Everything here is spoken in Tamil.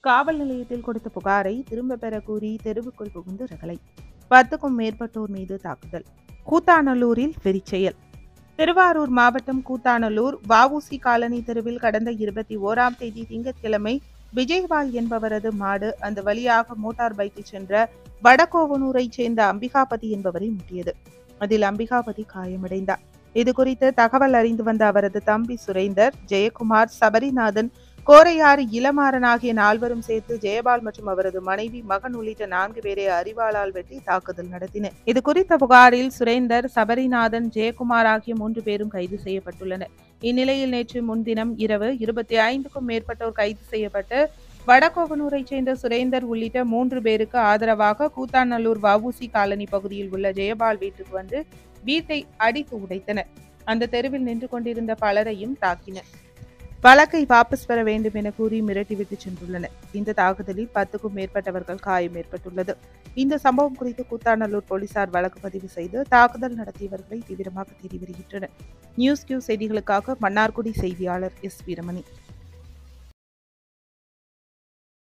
காவல் நிலையத்தில் கொடுத்த புகாரை திரும்ப பெற கூறி தெருவுக்குள் புகுந்து ரகளை பத்துக்கும் மேற்பட்டோர் மீது தாக்குதல் கூத்தாநல்லூரில் வெறிச்செயல் திருவாரூர் மாவட்டம் கூத்தாநல்லூர் வஉசி காலனி தெருவில் கடந்த இருபத்தி ஓராம் தேதி திங்கட்கிழமை விஜய்பால் என்பவரது மாடு அந்த வழியாக மோட்டார் பைக்கில் சென்ற வடகோவனூரைச் சேர்ந்த அம்பிகாபதி என்பவரை முட்டியது அதில் அம்பிகாபதி காயமடைந்தார் இது குறித்து தகவல் அறிந்து வந்த அவரது தம்பி சுரேந்தர் ஜெயக்குமார் சபரிநாதன் கோரையாறு இளமாறன் ஆகிய நால்வரும் சேர்த்து ஜெயபால் மற்றும் அவரது மனைவி மகன் உள்ளிட்ட நான்கு பேரை அறிவாளால் வெட்டி தாக்குதல் நடத்தினர் இது குறித்த புகாரில் சுரேந்தர் சபரிநாதன் ஜெயக்குமார் ஆகிய மூன்று பேரும் கைது செய்யப்பட்டுள்ளனர் இந்நிலையில் நேற்று முன்தினம் இரவு இருபத்தி ஐந்துக்கும் மேற்பட்டோர் கைது செய்யப்பட்டு வடகோவனூரைச் சேர்ந்த சுரேந்தர் உள்ளிட்ட மூன்று பேருக்கு ஆதரவாக கூத்தாநல்லூர் வஉசி காலனி பகுதியில் உள்ள ஜெயபால் வீட்டுக்கு வந்து வீட்டை அடித்து உடைத்தனர் அந்த தெருவில் நின்று கொண்டிருந்த பலரையும் தாக்கினர் வழக்கை வாபஸ் பெற வேண்டும் என கூறி மிரட்டிவிட்டு சென்றுள்ளனர் இந்த தாக்குதலில் பத்துக்கும் மேற்பட்டவர்கள் காயம் ஏற்பட்டுள்ளது இந்த சம்பவம் குறித்து கூத்தாநல்லூர் போலீசார் வழக்கு பதிவு செய்து தாக்குதல் நடத்தியவர்களை தீவிரமாக தேடி வருகின்றனர் நியூஸ் கியூ செய்திகளுக்காக மன்னார்குடி செய்தியாளர் எஸ் வீரமணி